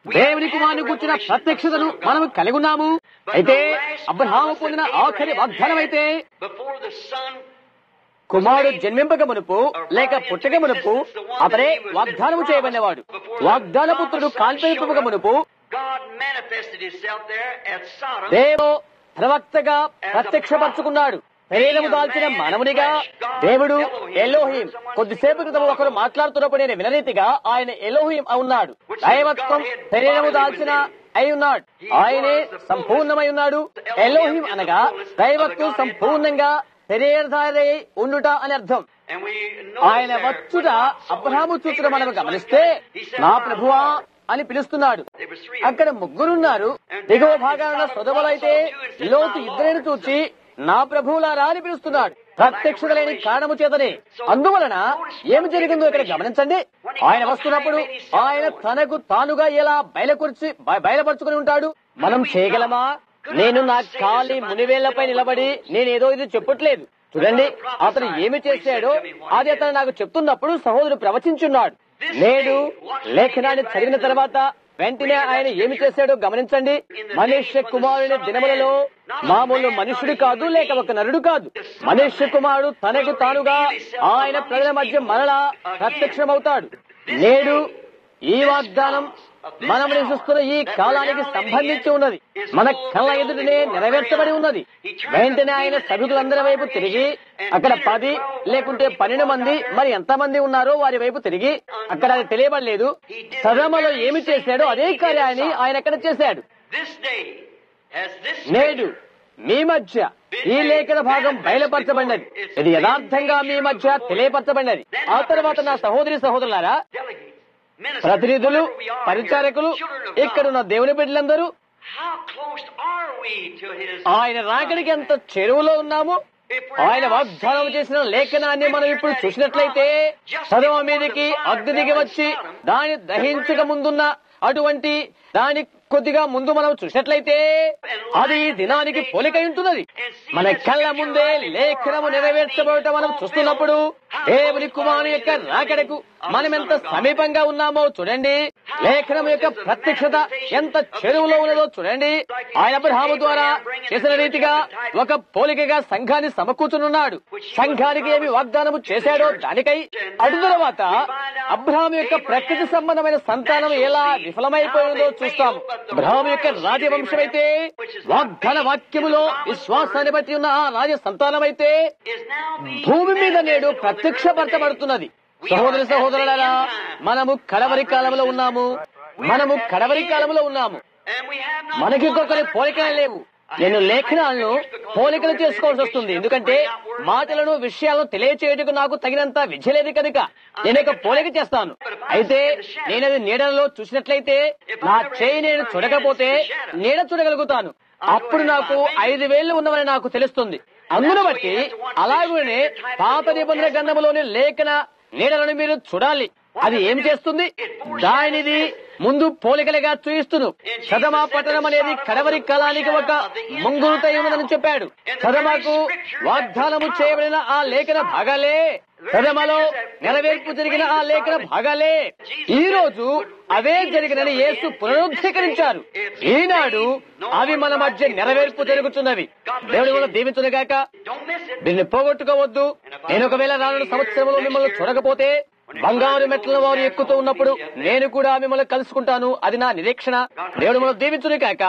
దేవుని కుమారుని కూర్చున్న ప్రత్యక్షతను మనము కలిగి ఉన్నాము అయితే అబ్రహాము పొందిన ఆఖరి వాగ్దానం అయితే Before the Son కుమారుడు జన్మింపక మునుపు లేక పుట్టక మునుపు అతనే వాగ్దానము చేయబడినవాడు వాగ్దాన పుత్రుడు కాల్పెంపక మునుపు God manifested Himself there at Sodom. దేవు ప్రవక్తగా ప్రత్యక్షపరచుకున్నాడు శరీరము దాల్చిన మానవునిగా దేవుడు ఎలోహిం కొద్దిసేపు క్రితం ఒకరు మాట్లాడుతున్నప్పుడు నేను వినరీతిగా ఆయన ఎలోహిం ఉన్నాడు దైవత్వం శరీరము దాల్చిన అయి ఉన్నాడు ఆయనే సంపూర్ణమై ఉన్నాడు ఎలోహిం అనగా దైవత్వం సంపూర్ణంగా శరీరధారి ఉండుట అని అర్థం And we ఆయన notice there, వచ్చుట అబ్రహాము చూచుట మనం గమనిస్తే నా ప్రభువా అని పిలుస్తున్నాడు there was three. అక్కడ ముగ్గురున్నారు దిగువ భాగాన సొదములు అయితే లోతు ఇద్దరిని చూచి నా ప్రభువులారా అని పిలుస్తున్నాడు ప్రత్యక్షత లేని కారణము చేతనే అందువలన ఏమి జరిగిందో ఇక్కడ గమనించండి ఆయన వస్తున్నప్పుడు ఆయన తనకు తానుగా ఎలా బయలుపరిచి బయ- బయలుపరుచుకుని ఉంటాడు మనం చేయగలమా నేను నా ఖాళీ మునివేళ్లపై నిలబడి నేనేదో ఇది చెప్పట్లేదు చూడండి అతను ఏమి చేశాడో అది అతను నాకు చెప్తున్నప్పుడు సహోదరుడు ప్రవచించున్నాడు నేడు లేఖనాన్ని చదివిన తర్వాత వెంటనే ఆయన ఏమి చేశాడో గమనించండి మనుష్య కుమారుని దినములలో మామూలు మనుష్యుడు కాదు లేక ఒక నరుడు కాదు మనుష్య కుమారుడు తనకు తానుగా ఆయన ప్రజల మధ్య మరలా ప్రత్యక్షమవుతాడు నేడు ఈ వాగ్దానం మనం నివసిస్తున్న ఈ కాలానికి సంబంధించి ఉన్నది మన కళ్ళ ఎదుటనే నెరవేర్చబడి ఉన్నది వెంటనే ఆయన సభ్యులందరి వైపు తిరిగి అక్కడ పది లేకుంటే పన్నెండు మంది మరి ఎంత మంది ఉన్నారో వారి వైపు తిరిగి అక్కడ అది తెలియబడలేదు సదమలో ఏమి చేశాడో అదే కార్యాన్ని ఆయన అక్కడ చేశాడు This day, as this నేడు మీ మధ్య ఈ లేఖన భాగం బయలుపరచబడినది ఇది యథార్థంగా మీ మధ్య తెలియపరచబడినది ఆ తర్వాత నా సహోదరి సహోదరులారా delegates, ministers, ప్రతినిధులు wherever we are, పరిచారకులు children of God, ఇక్కడున్న దేవుని బిడ్డలందరూ How close are we to His ఆయన రాకడికి ఎంత చెరువులో ఉన్నాము ఆయన వాగ్దానం చేసిన లేఖనాన్ని మనం ఇప్పుడు చూసినట్లయితే చదవ మీదకి అగ్ని దిగి వచ్చి దాన్ని దహించక ముందున్న అటువంటి దాని కొద్దిగా ముందు మనం చూసినట్లయితే అది ఈ దినానికి పోలికై ఉంటున్నది మన కళ్ళ ముందే లేఖనము నెరవేర్చబడటం మనం చూస్తున్నప్పుడు దేవుని కుమారు యొక్క రాకడకు మనం ఎంత సమీపంగా ఉన్నామో చూడండి లేఖనం యొక్క ప్రత్యక్షత ఎంత చెరువులో ఉన్నదో చూడండి ఆయన అబ్రహాము ద్వారా చేసిన రీతిగా ఒక పోలికగా సంఘాన్ని సమకూర్చునున్నాడు సంఘానికి ఏమి వాగ్దానము చేశాడో దానికై అటు తర్వాత అబ్రహాం యొక్క ప్రకృతి సంబంధమైన సంతానం ఎలా విఫలమైపోయిందో చూస్తాము అబ్రహాం యొక్క రాజవంశం అయితే వాగ్దాన వాక్యములో విశ్వాసాన్ని బట్టి ఉన్న ఆ రాజ సంతానం అయితే is now being భూమి మీద నేడు ప్రత్యక్షపరచబడుతున్నది సహోదరి సహోదరులారా మనము కడవరి కాలంలో ఉన్నాము మనము కడవరి కాలంలో ఉన్నాము and we have not మనకి ఇంకొకరి పోలికలు లేవు నేను లేఖనాలను పోలికలు చేసుకోవాల్సి వస్తుంది ఎందుకంటే మాటలను విషయాలను తెలియచేయటకు నాకు తగినంత విద్య లేదు కనుక నేను ఒక పోలిక చేస్తాను అయితే నేను అది నీడలో చూసినట్లయితే నా చేయి నేను చూడకపోతే నీడ చూడగలుగుతాను అప్పుడు నాకు ఐదు వేళ్లు ఉన్నవని నాకు తెలుస్తుంది అందును బట్టి అలాగనే పాత నిబంధన గంధములోని లేఖన నీడలను మీరు చూడాలి అది ఏం చేస్తుంది దానిది ముందు పోలికలుగా చూయిస్తును సదమా పట్టణం అనేది కడవరి కాలానికి ఒక ముంగురుతై ఉన్నదని చెప్పాడు సదమాకు వాగ్దానము చేయబడిన ఆ లేఖన భాగాలే సదమలో నెరవేర్పు జరిగిన ఆ లేఖన భాగాలే ఈ రోజు అవే జరిగినని యేసు పునరుద్ధీకరించారు ఈనాడు అవి మన మధ్య నెరవేర్పు జరుగుతున్నవి దేవుడి కూడా దీవించునుగాక Don't miss it. దీన్ని పోగొట్టుకోవద్దు నేను ఒకవేళ రానున్న సంవత్సరంలో మిమ్మల్ని చూడకపోతే బంగారు మెట్ల వారు ఎక్కుతూ ఉన్నప్పుడు నేను కూడా మిమ్మల్ని కలుసుకుంటాను అది నా నిరీక్షణ దేవుడు మనం దీవించును కాక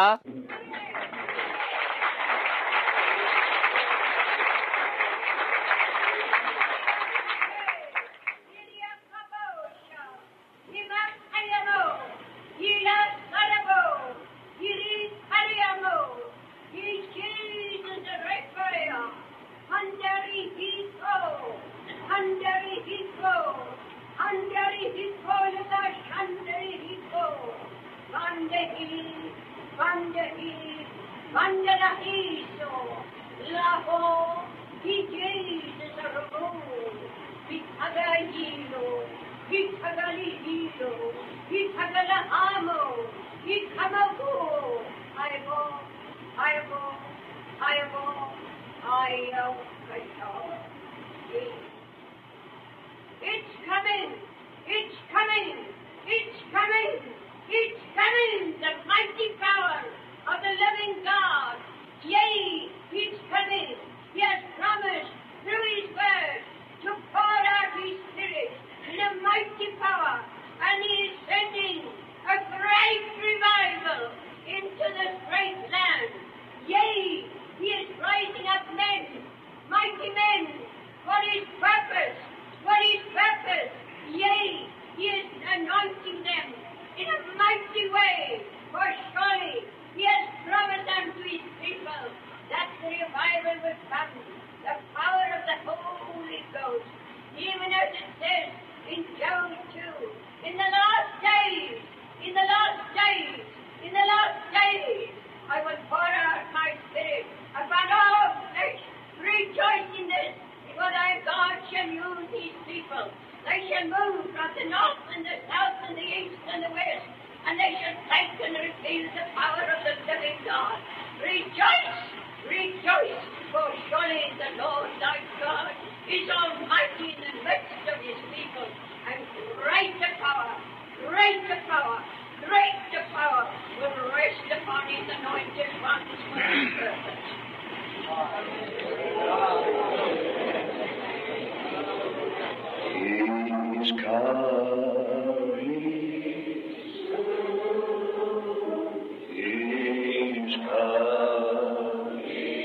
Laho, he Jesus a remove. Vitagayilo, Vitagalihilo, Vitagalahamo, Vitamago, Ibo, Ibo, Ibo, Io, It's coming, it's coming, it's coming, is coming, the mighty power of the living God. Yea, He's coming. He has promised through His word to pour out His Spirit in a mighty power. And He is sending a great revival into this great land. Yea, He is rising up men, mighty men, for His purpose, for His purpose. Yea, He is anointing them in a mighty way, for surely He has promised unto His people that the revival will come, the power of the Holy Ghost, even as it says in Job 2, in the last days, in the last days, in the last days, I will pour out my spirit upon all flesh. Rejoice in this, for thy God shall use these people. They shall move from the north and the south and the east and the west, and they shall thank and reveal the power of the living God. Rejoice, rejoice, for surely the Lord thy God is almighty in the midst of his people, and greater power, greater power, greater power will rest upon his anointed ones for his purpose. He's coming. He's coming.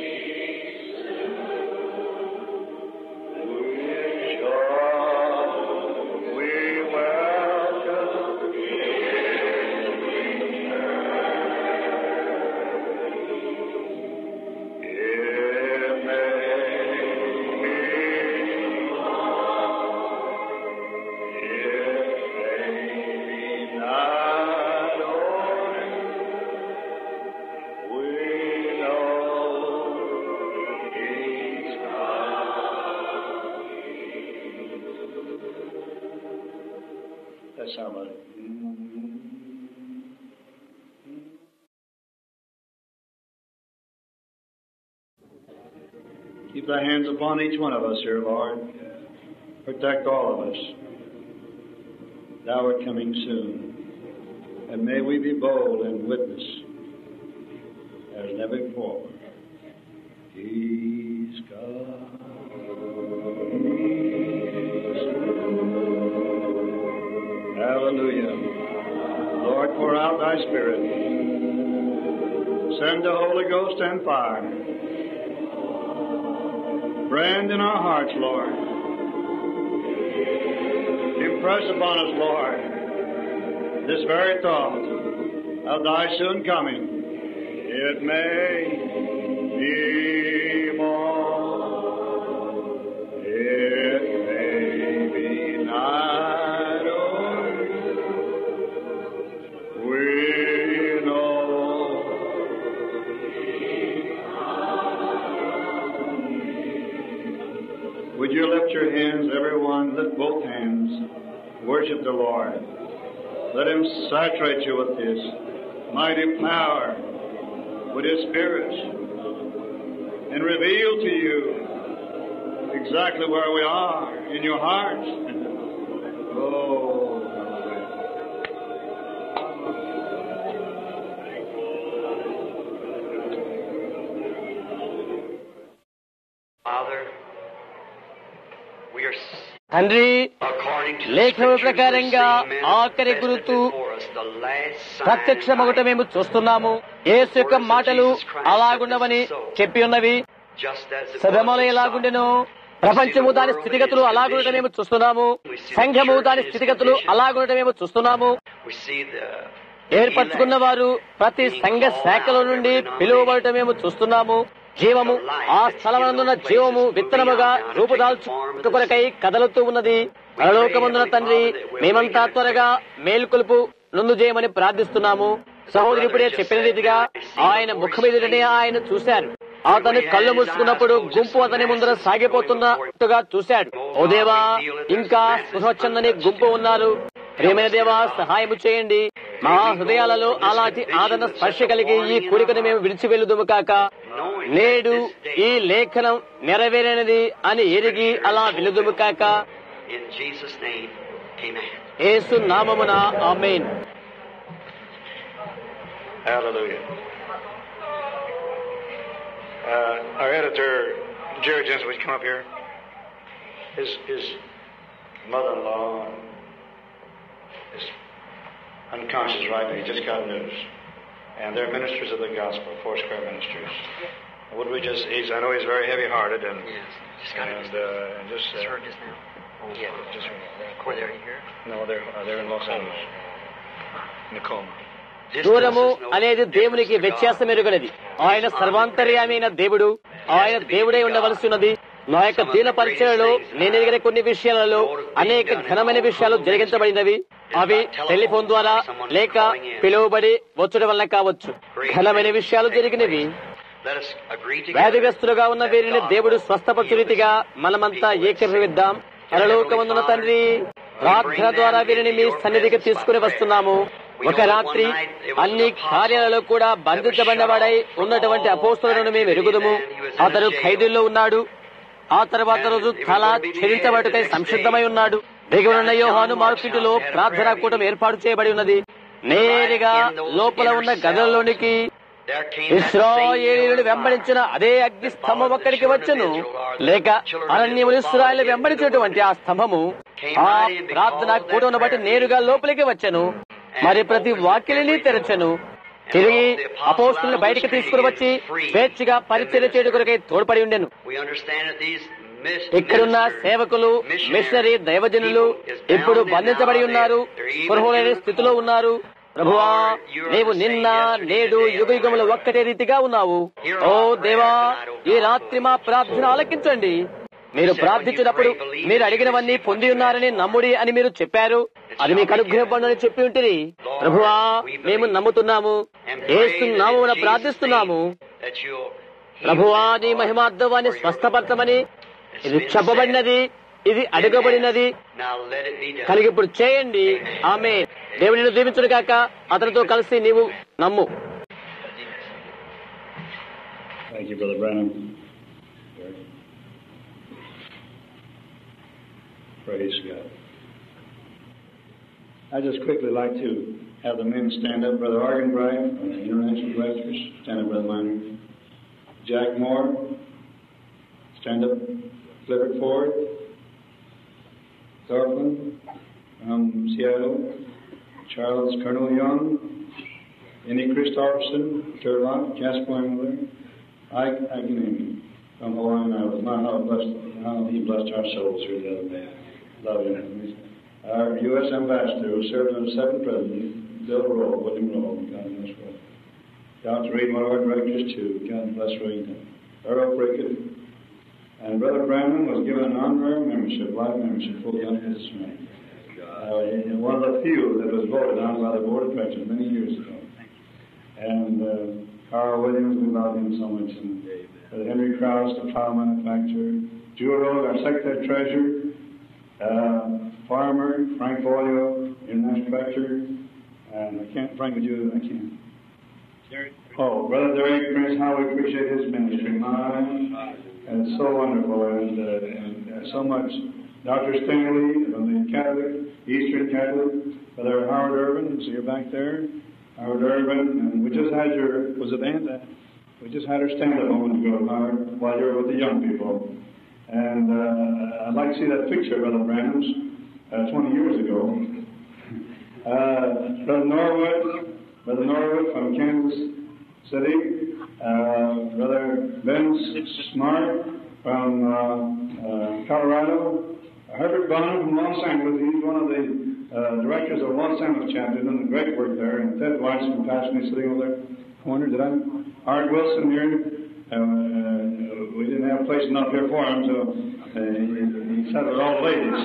With joy we welcome him. That's somebody. Keep thy hands upon each one of us here, Lord. Protect all of us. Thou art coming soon. And may we be bold and witness as never before. He's come. Hallelujah. Lord, pour out thy spirit. Send the Holy Ghost and fire. Brand in our hearts, Lord. Impress upon us, Lord, this very thought of thy soon coming. It may be more, it may be night or we know Would you lift your hands, everyone? Lift both hands. Worship the Lord. Let Him saturate you with His mighty power, with His Spirit, and reveal to you exactly where we are in your heart. oh. Father, we are s- తండ్రి according to the లేఖన scriptures, ప్రకారంగా we're seeing ఆఖరి manifested గురుతు before us the last sign ప్రత్యక్షమొకట మేము చూస్తున్నాము యేసు యొక్క మాటలు అలాగుండవని చెప్పి ఉన్నవి just as it సదమల was in ఎలాగుండెను Sodom. ప్రపంచము దాని స్థితిగతులు అలాగుండటం మేము చూస్తున్నాము సంఘము దాని స్థితిగతులు అలాగుండటం మేము చూస్తున్నాము We see the ఏర్పరచుకున్న వారు ప్రతి సంఘ శాఖల నుండి పిలువబడటం మేము చూస్తున్నాము జీవము ఆ స్థలమందున్న జీవము విత్తనముగా రూపుదాల్చు కొరకై కదలుతూ ఉన్నది పరలోకమందున తండ్రి మేమంతా త్వరగా మేల్కొలుపు నుందు చేయమని ప్రార్థిస్తున్నాము సహోదరి ఇప్పుడే చెప్పిన రీతిగా ఆయన ముఖమెదుటనే ఆయన చూశారు అతను కళ్ళు మూసుకున్నప్పుడు గుంపు అతని ముందర సాగిపోతున్నట్టుగా చూశాడు ఓ దేవా ఇంకా స్పృహొచ్చిందని గుంపు ఉన్నారు ప్రేమైన దేవా సహాయము చేయండి మా హృదయాలలో అలాంటి ఆదరణ స్పర్శ కలిగి ఈ కూడికను మేము విడిచి వెళ్ళుదుము కాక నేడు ఈ లేఖనం నెరవేరినది అని ఎరిగి అలా వెలుదుము కాక In Jesus' name, amen. యేసు నామమున ఆమేన్ Hallelujah. Uh, our editor, Jerry Jensen, would you come up here? His, his mother-in-law is unconscious right now. He just got news. And they're ministers of the gospel, Four Square Ministers. Would we just, he's, I know he's very heavy-hearted and, Yes, just got and, it. uh, and just, uh, Just heard just now. Oh, yeah, just, Were they here? no, they're, uh, they're in Los Angeles. In a coma. దూరము అనేది దేవునికి వ్యత్యాసం ఎరుగనిది ఆయన సర్వాంతర్యామైన దేవుడు ఆయన దేవుడై ఉండవలసి ఉన్నది నా యొక్క దీన పరిచయలో నేను ఎదిగిన కొన్ని విషయాలలో అనేక ఘనమైన విషయాలు జరిగించబడినవి అవి టెలిఫోన్ ద్వారా లేక పిలువబడి వచ్చడం వలన కావచ్చు ఘనమైన విషయాలు జరిగినవి Let us agree together. వ్యాధిగ్రస్తులుగా ఉన్న వీరిని దేవుడు స్వస్థపరచు రీతిగా మనమంతా ఏకీభవిద్దాం పరలోకమందున తండ్రి ప్రార్థన ద్వారా వీరిని మీ సన్నిధికి తీసుకుని వస్తున్నాము ఒక రాత్రి అన్ని కార్యాలలో కూడా బంధించబడినవాడై ఉన్నటువంటి అపోస్తులను మేము ఎరుగుదము అతడు ఖైదీల్లో ఉన్నాడు ఆ తర్వాత రోజు తల చెరించబడుకై సంసిద్ధమై ఉన్నాడు దిగువనున్న యోహాను మార్కెట్లో ప్రార్థనా కూటం ఏర్పాటు చేయబడి ఉన్నది నేరుగా లోపల ఉన్న గదుల్లోనికి There came that same ఇస్రాయేలీలను వెంబడించిన అదే అగ్ని స్తంభం ఒక్కడికి వచ్చును లేక అరణ్యములు ఇస్రాయేల్ వెంబడించినటువంటి ఆ స్తంభము ఆ ప్రార్థన కూటమును బట్టి నేరుగా లోపలికి వచ్చెను మరి ప్రతి వాక్యని తెరచెను తిరిగి అపోస్తుల్ని బయటికి తీసుకుని వచ్చి స్వేచ్ఛగా పరిచర్య చేయడం కొరకై తోడ్పడి ఉండెను We understand that these mis- ఇక్కడున్న సేవకులు మిషనరీ దైవజనులు ఇప్పుడు బంధించబడి ఉన్నారు గృహలేని స్థితిలో ఉన్నారు ప్రభువా నీవు నిన్న నేడు యుగ యుగములు ఒక్కటే రీతిగా ఉన్నావు ఓ దేవా ఈ రాత్రి మా ప్రార్థన ఆలకించండి మీరు ప్రార్థించినప్పుడు మీరు అడిగినవన్నీ పొంది ఉన్నారని నమ్ముడి అని మీరు చెప్పారు అది మీకు అనుగ్రహపడని చెప్పి ఉంటుంది ప్రభువా మేము నమ్ముతున్నాము ఏస్తున్నాము ప్రార్థిస్తున్నాము that you'll ప్రభువా నీ మహిమార్థవాన్ని స్వస్థపరచమని ఇది చెప్పబడినది ఇది అడగబడినది now let it be done. కలిగి ఇప్పుడు చేయండి ఆమె దేవుని దీవించుడు కాక అతనితో కలిసి నీవు నమ్ము Thank you, Brother Branham. Praise God. I'd just quickly like to have the men stand up. Brother Argenbright, from the International Directors, stand up, Brother Minor. Jack Moore, stand up. Clifford Ford, Thorfinn from Seattle, Charles Colonel Young, Annie Christopherson, Turlock, Jasper Engler, Ike Agnini from Hawaiian Islands. My, how blessed, how he blessed our souls through the other day. Love him. Our U.S. Ambassador who served under the seventh president, Bill Rowe, William Rowe, God bless Rowe. Dr. Reed, one of our directors too, God bless Reed. Earl Prickett. And Brother Brandon was given an honorary membership, life membership, fully under his name. Uh, one of the few that was voted on by the Board of Directors many years ago. And uh, Carl Williams, we love him so much. And Brother Henry Krause, the plow manufacturer. Jewel Road, our secretary treasurer. Uh, farmer, Frank Boyle, international director. And I can't, Frank, would you, I can't. Oh, Brother Derek Prince, how we appreciate his ministry. My, and it's so wonderful and, uh, and uh, so much. Dr. Stanley from the Catholic, Eastern Catholic, Brother Howard Irvin, see you back there. Howard Irvin, and we just had your, was it Aunt? We just had her stand up a moment ago, Howard, while you were with the young people. And uh, I'd like to see that picture, Brother Branham's, uh, 20 years ago. Uh, Brother Norwood, Brother Norwood from Kansas City, uh, Brother Ben Smart from uh, uh, Colorado, Herbert Bonham from Los Angeles. He's one of the uh, directors of Los Angeles chapter, doing great work there. And Ted Weiss from Passionate sitting over there. Corner, did I? Art Wilson here. Uh, uh, we didn't have a place enough here for him, so uh, he, he sat with all the ladies.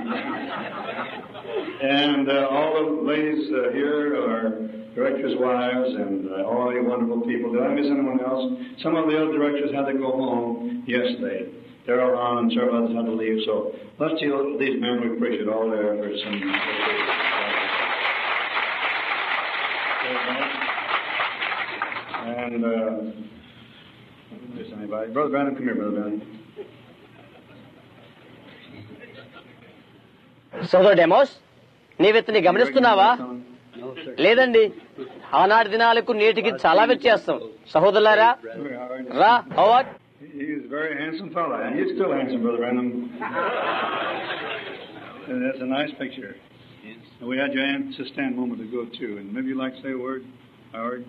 And uh, all the ladies uh, here are directors' wives and uh, all you wonderful people. Did I miss anyone else? Some of the other directors had to go home yesterday. Daryl Hahn and several others had to leave. So let's tell these men we appreciate all their efforts. And, and uh, there's anybody. Brother Brandon, come here, Brother Brandon. సోదరు డెమోస్ నీవెత్తని గమనిస్తున్నావా లేదండి ఆనాటి దినాలకు నేటికి చాలా వ్యత్యాసం సహోదరులారా Look, Howard. రా Howard He was a very handsome fellow, and he's still handsome, Brother Branham. and that's a nice picture. And we had your aunt to stand a moment ago, too. And maybe you'd like to say a word, Howard?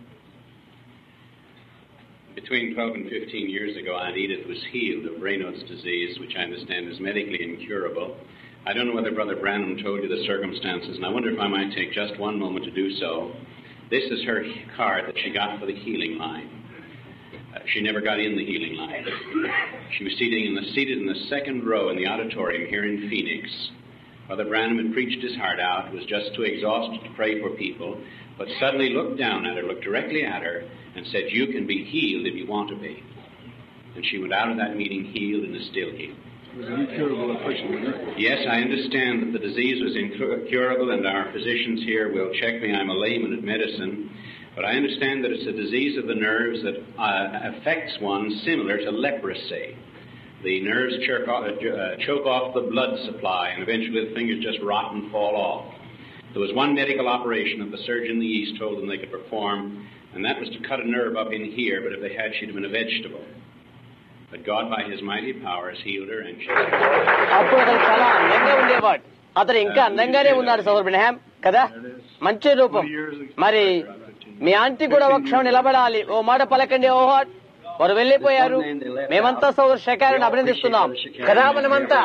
Between 12 and 15 years ago, Aunt Edith was healed of Raynaud's disease, which I understand is medically incurable. I don't know whether Brother Branham told you the circumstances, and I wonder if I might take just one moment to do so. This is her card that she got for the healing line. Uh, she never got in the healing line. She was seated in the, seated in the second row in the auditorium here in Phoenix. Brother Branham had preached his heart out, was just too exhausted to pray for people, but suddenly looked down at her, looked directly at her, and said, You can be healed if you want to be. And she went out of that meeting healed and is still healed. It was an incurable affliction, wasn't it? Yes, I understand that the disease was incurable, and our physicians here will check me. I'm a layman at medicine. But I understand that it's a disease of the nerves that uh, affects one similar to leprosy. The nerves choke off, uh, choke off the blood supply, and eventually the fingers just rot and fall off. There was one medical operation that the surgeon in the East told them they could perform, and that was to cut a nerve up in here, but if they had, she'd have been a vegetable. But God, by His mighty power, has healed her, and she's అప్పుడు అతను చాలా అందంగా ఉండేవాడు అతను ఇంకా అందంగానే ఉన్నాడు సోదరు బ్రహ్యాం కదా మంచి రూపం మరి మీ ఆంటీ కూడా ఒక క్షణం నిలబడాలి ఓ మాట పలకండి ఓహో వారు వెళ్లిపోయారు మేమంతా సోదరు శకారిని అభినందిస్తున్నాం కదా మనమంతా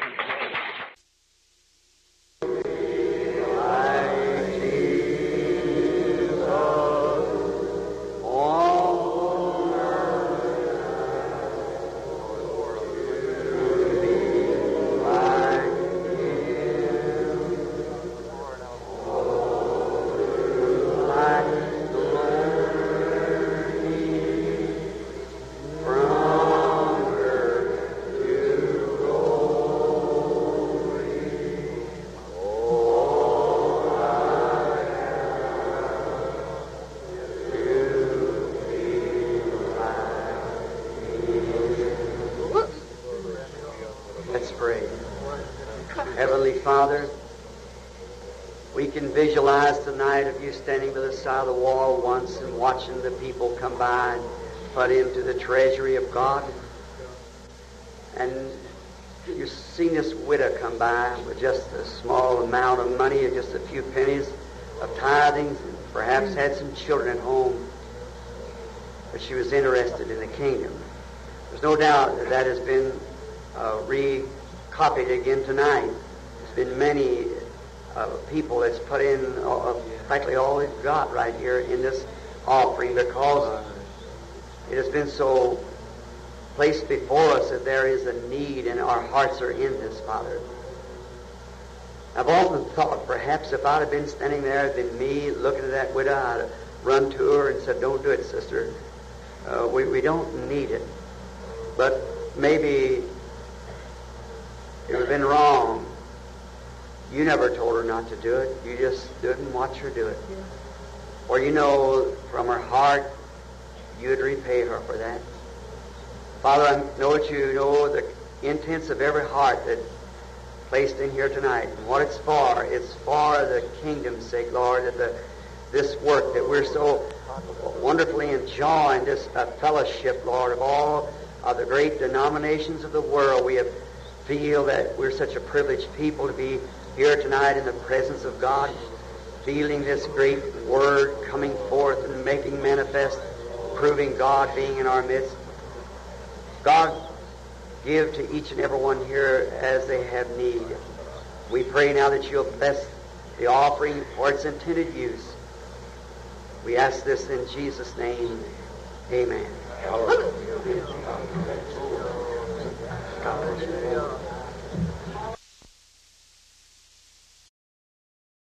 Let's pray. Heavenly Father, we can visualize tonight of you standing by the side of the wall once and watching the people come by and put into the treasury of God. And you've seen this widow come by with just a small amount of money and just a few pennies of tithings and perhaps had some children at home. But she was interested in the kingdom. There's no doubt that that has been uh, recopied again tonight. There's been many uh, people that's put in uh, practically all they've got right here in this offering because it has been so placed before us that there is a need and our hearts are in this, Father. I've often thought perhaps if I'd have been standing there, it'd been me looking at that widow, I'd have run to her and said, Don't do it, sister. Uh, we, we don't need it. But maybe it would have been wrong. You never told her not to do it. You just stood and watched her do it. Or you know from her heart you'd repay her for that. Father, I know that you know the intents of every heart that placed in here tonight and what it's for. It's for the kingdom's sake, Lord, that the, this work that we're so wonderfully enjoying, this uh, fellowship, Lord, of all of the great denominations of the world. We have feel that we're such a privileged people to be here tonight in the presence of God, feeling this great word coming forth and making manifest, proving God being in our midst. God, give to each and every one here as they have need. We pray now that you'll bless the offering for its intended use. We ask this in Jesus' name. Amen. God bless you.